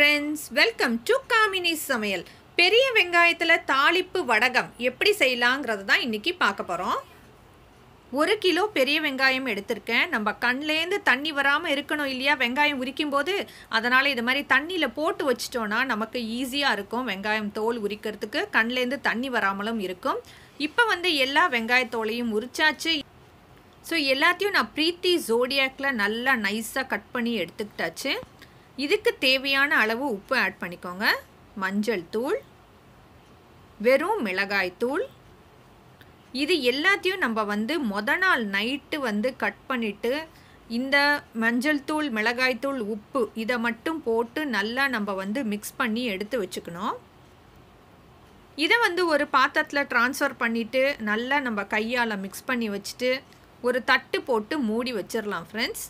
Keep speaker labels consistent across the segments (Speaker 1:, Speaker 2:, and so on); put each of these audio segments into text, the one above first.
Speaker 1: Friends welcome to Gamini சமையல் பெரிய வெங்காயத்தில் தாளிப்பு வடகம் எப்படி செய்யலாங்கிறது தான் இன்றைக்கி பார்க்க போகிறோம் ஒரு கிலோ பெரிய வெங்காயம் எடுத்திருக்கேன் நம்ம கண்லேருந்து தண்ணி வராமல் இருக்கணும் இல்லையா வெங்காயம் உரிக்கும் போது அதனால் இது மாதிரி தண்ணியில் போட்டு வச்சிட்டோன்னா நமக்கு ஈஸியாக இருக்கும் வெங்காயம் தோல் உரிக்கிறதுக்கு கண்லேருந்து தண்ணி வராமலும் இருக்கும் இப்போ வந்து எல்லா வெங்காயத்தோலையும் உரிச்சாச்சு ஸோ எல்லாத்தையும் நான் ப்ரீத்தி ஜோடியாக்கில் நல்லா நைஸாக கட் பண்ணி எடுத்துக்கிட்டாச்சு இதுக்கு தேவையான அளவு உப்பு ஆட் பண்ணிக்கோங்க மஞ்சள் தூள் வெறும் மிளகாய் தூள் இது எல்லாத்தையும் நம்ம வந்து மொத நாள் நைட்டு வந்து கட் பண்ணிவிட்டு இந்த மஞ்சள் தூள் மிளகாய் தூள் உப்பு இதை மட்டும் போட்டு நல்லா நம்ம வந்து மிக்ஸ் பண்ணி எடுத்து வச்சுக்கணும் இதை வந்து ஒரு பாத்திரத்தில் ட்ரான்ஸ்ஃபர் பண்ணிவிட்டு நல்லா நம்ம கையால் மிக்ஸ் பண்ணி வச்சுட்டு ஒரு தட்டு போட்டு மூடி வச்சிடலாம் friends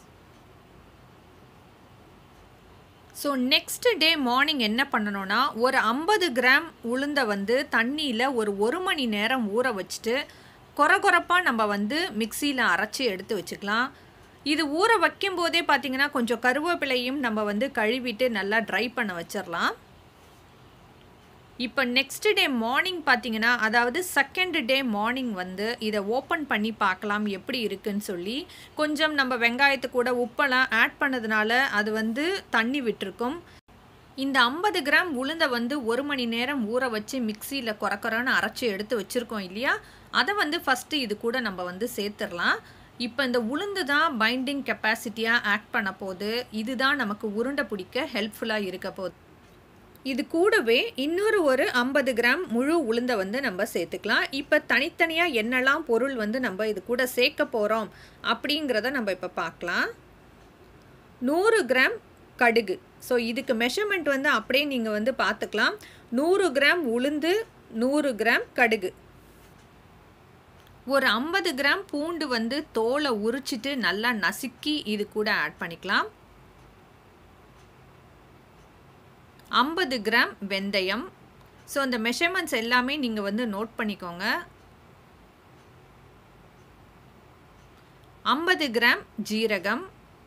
Speaker 1: so next day morning என்ன பண்ணணும்னா ஒரு ஐம்பது கிராம் உளுந்தை வந்து தண்ணியில் ஒரு ஒரு மணி நேரம் ஊற வச்சுட்டு கொர கொரப்பாக நம்ம வந்து மிக்சியில் அரைச்சி எடுத்து வச்சுக்கலாம் இது ஊற வைக்கும் போதே பார்த்திங்கன்னா கொஞ்சம் கருவேப்பிலையும் நம்ம வந்து கழுவிட்டு நல்லா ட்ரை பண்ண வச்சிடலாம் இப்போ நெக்ஸ்ட் டே மார்னிங் பார்த்தீங்கன்னா அதாவது செகண்ட் டே மார்னிங் வந்து இதை ஓப்பன் பண்ணி பார்க்கலாம் எப்படி இருக்குன்னு சொல்லி கொஞ்சம் நம்ம வெங்காயத்து கூட உப்பெல்லாம் ஆட் பண்ணதுனால அது வந்து தண்ணி விட்டுருக்கும் இந்த ஐம்பது கிராம் உளுந்தை வந்து ஒரு மணி நேரம் ஊற வச்சு மிக்சியில் குறக்குறன்னு அரைச்சி எடுத்து வச்சுருக்கோம் இல்லையா அதை வந்து ஃபஸ்ட்டு இது கூட நம்ம வந்து சேர்த்துடலாம் இப்போ இந்த உளுந்து தான் பைண்டிங் கெப்பாசிட்டியாக ஆக்ட் பண்ண போது இதுதான் நமக்கு உருண்டை பிடிக்க ஹெல்ப்ஃபுல்லாக இருக்க போகுது இது கூடவே இன்னொரு ஒரு ஐம்பது கிராம் முழு உளுந்தை வந்து நம்ம சேர்த்துக்கலாம் இப்போ தனித்தனியாக என்னெல்லாம் பொருள் வந்து நம்ம இது கூட சேர்க்க போகிறோம் அப்படிங்கிறத நம்ம இப்போ பார்க்கலாம் நூறு கிராம் கடுகு ஸோ இதுக்கு மெஷர்மெண்ட் வந்து அப்படியே நீங்கள் வந்து பார்த்துக்கலாம் நூறு கிராம் உளுந்து நூறு கிராம் கடுகு ஒரு ஐம்பது கிராம் பூண்டு வந்து தோலை உரிச்சிட்டு நல்லா நசுக்கி இது கூட ஆட் பண்ணிக்கலாம் ஐம்பது கிராம் வெந்தயம் ஸோ அந்த மெஷர்மெண்ட்ஸ் எல்லாமே நீங்கள் வந்து நோட் பண்ணிக்கோங்க ஐம்பது கிராம் ஜீரகம்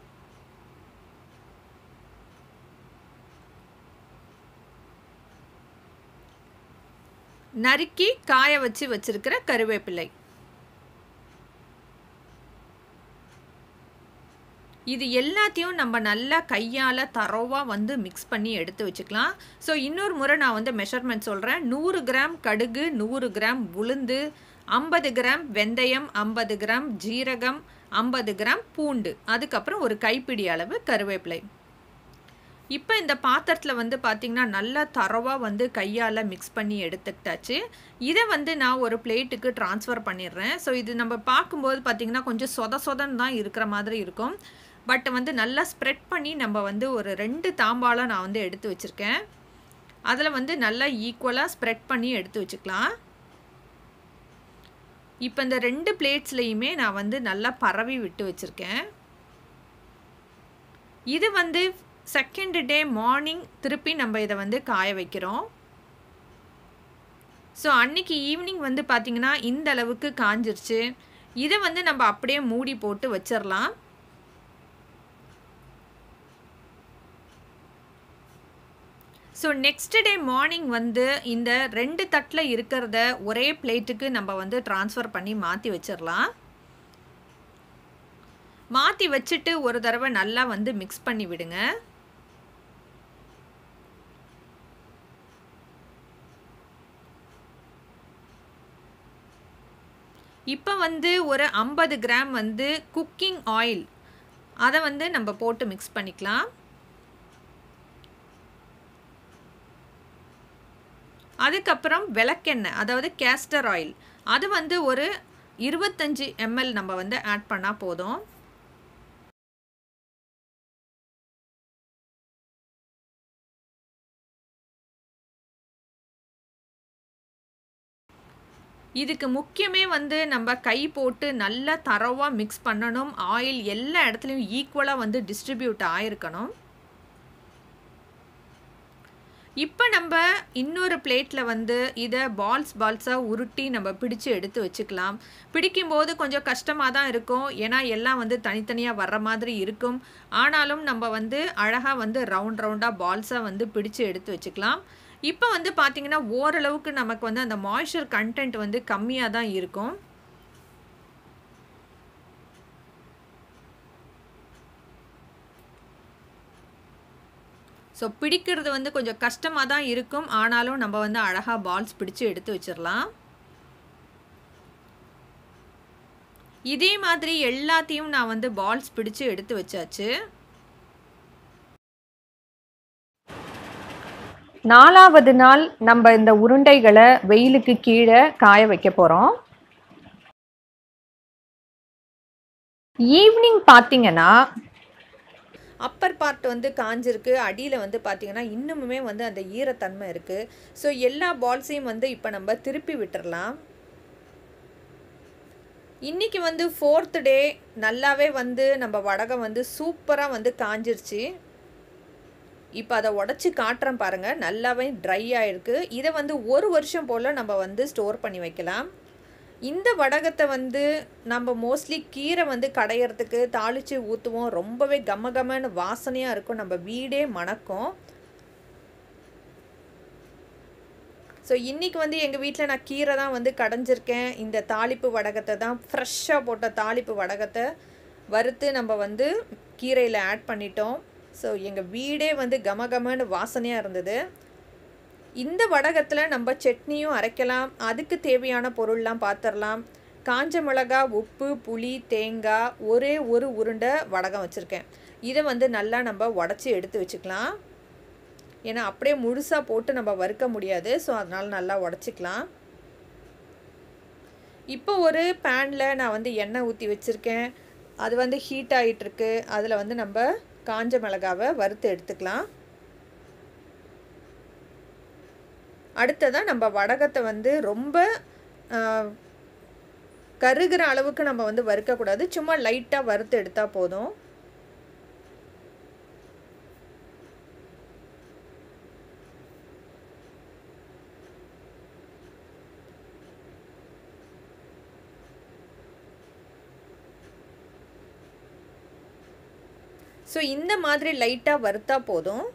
Speaker 1: நறுக்கி காய வச்சு வச்சிருக்கிற கருவேப்பிலை இது எல்லாத்தையும் நம்ம நல்லா கையால் தரோவாக வந்து மிக்ஸ் பண்ணி எடுத்து வச்சுக்கலாம் ஸோ இன்னொரு முறை நான் வந்து மெஷர்மெண்ட் சொல்கிறேன் நூறு கிராம் கடுகு நூறு கிராம் உளுந்து ஐம்பது கிராம் வெந்தயம் ஐம்பது கிராம் ஜீரகம் ஐம்பது கிராம் பூண்டு அதுக்கப்புறம் ஒரு கைப்பிடி அளவு கருவேப்பிலை இப்போ இந்த பாத்திரத்தில் வந்து பார்த்திங்கன்னா நல்லா தரவாக வந்து கையால் மிக்ஸ் பண்ணி எடுத்துக்கிட்டாச்சு இதை வந்து நான் ஒரு பிளேட்டுக்கு ட்ரான்ஸ்ஃபர் பண்ணிடுறேன் ஸோ இது நம்ம பார்க்கும்போது பார்த்திங்கன்னா கொஞ்சம் சொத சொதன்னு தான் இருக்கிற மாதிரி இருக்கும் பட் வந்து நல்லா ஸ்ப்ரெட் பண்ணி நம்ம வந்து ஒரு ரெண்டு தாம்பாலம் நான் வந்து எடுத்து வச்சுருக்கேன் அதில் வந்து நல்லா ஈக்குவலாக ஸ்ப்ரெட் பண்ணி எடுத்து வச்சுக்கலாம் இப்போ இந்த ரெண்டு பிளேட்ஸ்லேயுமே நான் வந்து நல்லா பரவி விட்டு வச்சுருக்கேன் இது வந்து செகண்ட் டே மார்னிங் திருப்பி நம்ம இதை வந்து காய வைக்கிறோம் ஸோ அன்னைக்கு ஈவினிங் வந்து பார்த்திங்கன்னா இந்த அளவுக்கு காஞ்சிருச்சு இதை வந்து நம்ம அப்படியே மூடி போட்டு வச்சிடலாம் ஸோ நெக்ஸ்ட் டே மார்னிங் வந்து இந்த ரெண்டு தட்டில் இருக்கிறத ஒரே பிளேட்டுக்கு நம்ம வந்து ட்ரான்ஸ்ஃபர் பண்ணி மாற்றி வச்சிடலாம் மாற்றி வச்சுட்டு ஒரு தடவை நல்லா வந்து மிக்ஸ் பண்ணி விடுங்க இப்போ வந்து ஒரு ஐம்பது கிராம் வந்து குக்கிங் ஆயில் அதை வந்து நம்ம போட்டு மிக்ஸ் பண்ணிக்கலாம் அதுக்கப்புறம் விளக்கெண்ணெய் அதாவது கேஸ்டர் ஆயில் அது வந்து ஒரு இருபத்தஞ்சி எம்எல் நம்ம வந்து ஆட் பண்ணால் போதும் இதுக்கு முக்கியமே வந்து நம்ம கை போட்டு நல்லா தரவாக மிக்ஸ் பண்ணணும் ஆயில் எல்லா இடத்துலையும் ஈக்குவலாக வந்து டிஸ்ட்ரிபியூட் ஆகிருக்கணும் இப்போ நம்ம இன்னொரு பிளேட்டில் வந்து இதை பால்ஸ் பால்ஸாக உருட்டி நம்ம பிடிச்சு எடுத்து வச்சுக்கலாம் பிடிக்கும்போது கொஞ்சம் கஷ்டமாக தான் இருக்கும் ஏன்னா எல்லாம் வந்து தனித்தனியாக வர்ற மாதிரி இருக்கும் ஆனாலும் நம்ம வந்து அழகாக வந்து ரவுண்ட் ரவுண்டாக பால்ஸாக வந்து பிடிச்சு எடுத்து வச்சுக்கலாம் இப்போ வந்து பார்த்திங்கன்னா ஓரளவுக்கு நமக்கு வந்து அந்த மாய்ஸ்சர் கண்டென்ட் வந்து கம்மியாக தான் இருக்கும் ஸோ பிடிக்கிறது வந்து கொஞ்சம் கஷ்டமாக தான் இருக்கும் ஆனாலும் நம்ம வந்து அழகாக பால்ஸ் பிடிச்சு எடுத்து வச்சிடலாம் இதே மாதிரி எல்லாத்தையும் நான் வந்து பால்ஸ் பிடிச்சு எடுத்து வச்சாச்சு
Speaker 2: நாலாவது நாள் நம்ம இந்த உருண்டைகளை வெயிலுக்கு கீழே காய வைக்க போகிறோம் ஈவினிங் பார்த்தீங்கன்னா
Speaker 1: அப்பர் பார்ட் வந்து காஞ்சிருக்கு அடியில் வந்து பார்த்திங்கன்னா இன்னுமுமே வந்து அந்த ஈரத்தன்மை இருக்குது ஸோ எல்லா பால்ஸையும் வந்து இப்போ நம்ம திருப்பி விட்டுறலாம் இன்றைக்கி வந்து ஃபோர்த்து டே நல்லாவே வந்து நம்ம வடகம் வந்து சூப்பராக வந்து காஞ்சிருச்சு இப்போ அதை உடச்சி காட்டுறேன் பாருங்கள் நல்லாவே ட்ரை ஆகிருக்கு இதை வந்து ஒரு வருஷம் போல் நம்ம வந்து ஸ்டோர் பண்ணி வைக்கலாம் இந்த வடகத்தை வந்து நம்ம மோஸ்ட்லி கீரை வந்து கடையிறதுக்கு தாளித்து ஊற்றுவோம் ரொம்பவே கம கமன்னு வாசனையாக இருக்கும் நம்ம வீடே மணக்கும் ஸோ இன்றைக்கி வந்து எங்கள் வீட்டில் நான் கீரை தான் வந்து கடைஞ்சிருக்கேன் இந்த தாளிப்பு வடகத்தை தான் ஃப்ரெஷ்ஷாக போட்ட தாளிப்பு வடகத்தை வறுத்து நம்ம வந்து கீரையில் ஆட் பண்ணிட்டோம் ஸோ எங்கள் வீடே வந்து கம கமன்னு வாசனையாக இருந்தது இந்த வடகத்தில் நம்ம சட்னியும் அரைக்கலாம் அதுக்கு தேவையான பொருள்லாம் பார்த்துடலாம் காஞ்ச மிளகா உப்பு புளி தேங்காய் ஒரே ஒரு உருண்டை வடகம் வச்சுருக்கேன் இதை வந்து நல்லா நம்ம உடச்சி எடுத்து வச்சுக்கலாம் ஏன்னா அப்படியே முழுசாக போட்டு நம்ம வறுக்க முடியாது ஸோ அதனால் நல்லா உடச்சிக்கலாம் இப்போ ஒரு பேனில் நான் வந்து எண்ணெய் ஊற்றி வச்சுருக்கேன் அது வந்து ஹீட் ஆகிட்டுருக்கு அதில் வந்து நம்ம காஞ்ச மிளகாவை வறுத்து எடுத்துக்கலாம் அடுத்ததாக நம்ம வடகத்தை வந்து ரொம்ப கருகிற அளவுக்கு நம்ம வந்து வறுக்கக்கூடாது சும்மா லைட்டாக வறுத்து எடுத்தால் போதும் ஸோ இந்த மாதிரி லைட்டாக வறுத்தா போதும்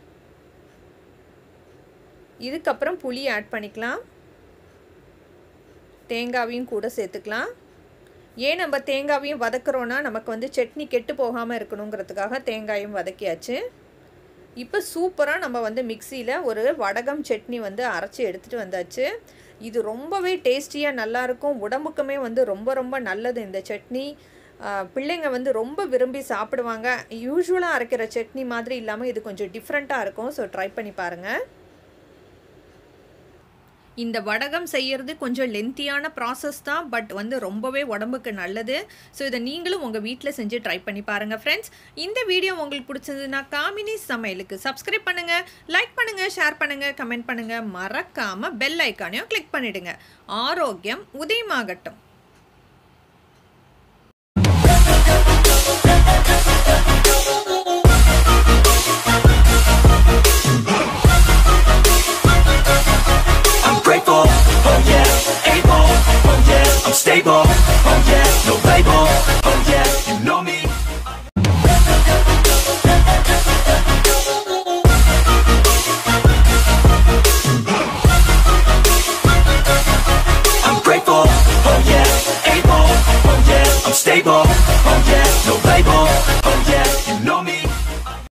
Speaker 1: இதுக்கப்புறம் புளி ஆட் பண்ணிக்கலாம் தேங்காவையும் கூட சேர்த்துக்கலாம் ஏன் நம்ம தேங்காவையும் வதக்குறோன்னா நமக்கு வந்து சட்னி கெட்டு போகாமல் இருக்கணுங்கிறதுக்காக தேங்காயும் வதக்கியாச்சு இப்போ சூப்பராக நம்ம வந்து மிக்சியில் ஒரு வடகம் சட்னி வந்து அரைச்சி எடுத்துகிட்டு வந்தாச்சு இது ரொம்பவே டேஸ்டியாக நல்லாயிருக்கும் உடம்புக்குமே வந்து ரொம்ப ரொம்ப நல்லது இந்த சட்னி பிள்ளைங்க வந்து ரொம்ப விரும்பி சாப்பிடுவாங்க யூஸ்வலாக அரைக்கிற சட்னி மாதிரி இல்லாமல் இது கொஞ்சம் டிஃப்ரெண்ட்டாக இருக்கும் ஸோ ட்ரை பண்ணி பாருங்கள் இந்த வடகம் செய்யறது கொஞ்சம் லென்த்தியான ப்ராசஸ் தான் பட் வந்து ரொம்பவே உடம்புக்கு நல்லது ஸோ இதை நீங்களும் உங்கள் வீட்டில் செஞ்சு ட்ரை பண்ணி பாருங்கள் ஃப்ரெண்ட்ஸ் இந்த வீடியோ உங்களுக்கு பிடிச்சதுன்னா காமினி சமையலுக்கு சப்ஸ்கிரைப் பண்ணுங்கள் லைக் பண்ணுங்கள் ஷேர் பண்ணுங்கள் கமெண்ட் பண்ணுங்கள் மறக்காமல் பெல் ஐக்கானையும் கிளிக் பண்ணிவிடுங்க ஆரோக்கியம் உதயமாகட்டும்
Speaker 3: grateful, oh yeah, able, oh yeah, I'm stable, oh yeah, no label, oh yeah, you know me. I'm grateful, oh yeah, able, oh yeah, I'm stable, oh yeah, no label, oh yeah, you know me.